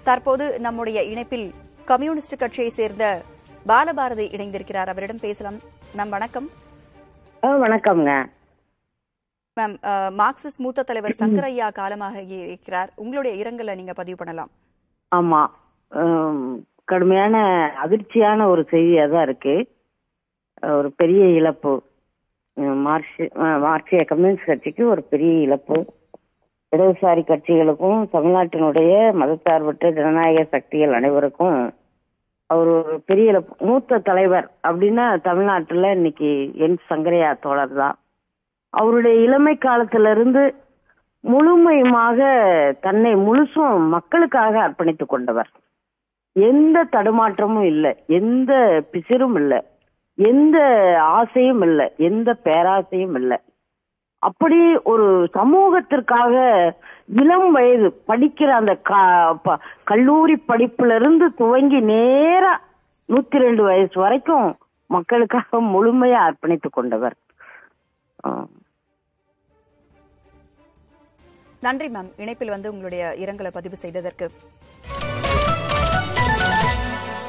தற்போது நம்முடைய இணைப்பில் கம்யூனிஸ்ட் கட்சியை சேர்ந்த பாலபாரதி இணைந்திருக்கிறார் அவரிடம் பேசலாம் மேம் வணக்கம் ஆ, வணக்கம்ங்க மேம் அஹ், மார்க்சிஸ்ட் மூத்த தலைவர் சங்கரையா காலமாக இருக்கிறார் உங்களுடைய இரங்கலை நீங்க பதிவு பண்ணலாம் ஆமா ஹம், கடுமையான அதிர்ச்சியான ஒரு செய்தியா தான் இருக்கு ஒரு பெரிய இழப்பு ஹம், மார்க்சி அஹ், மார்க்சிய கம்யூனிஸ்ட் கட்சிக்கு ஒரு பெரிய இழப்பு இடதுசாரி கட்சிகளுக்கும் தமிழ்நாட்டினுடைய மதசார்பற்ற ஜனநாயக சக்திகள் அனைவருக்கும் அவர் ஒரு பெரிய இழப்பு மூத்த தலைவர் அப்படின்னா தமிழ்நாட்டுல இன்னைக்கு என் சங்கரையா தோழர் தான் அவருடைய இளமை காலத்துல இருந்து முழுமையுமாக தன்னை முழுசும் மக்களுக்காக அர்ப்பணித்துக் கொண்டவர் எந்த தடுமாற்றமும் இல்லை எந்த பிசிறும் இல்லை எந்த ஆசையும் இல்லை எந்த பேராசையும் இல்லை அப்படி ஒரு சமூகத்திற்காக இளம் வயது படிக்கிற அந்த க- ப- கல்லூரி படிப்புல இருந்து துவங்கி நேரா நூத்தி ரெண்டு வயசு வரைக்கும் மக்களுக்காக முழுமையா அர்ப்பணித்துக் கொண்டவர் ஆஹ் நன்றி மேம் இணைப்பில் வந்து உங்களுடைய இரங்கலை பதிவு செய்ததற்கு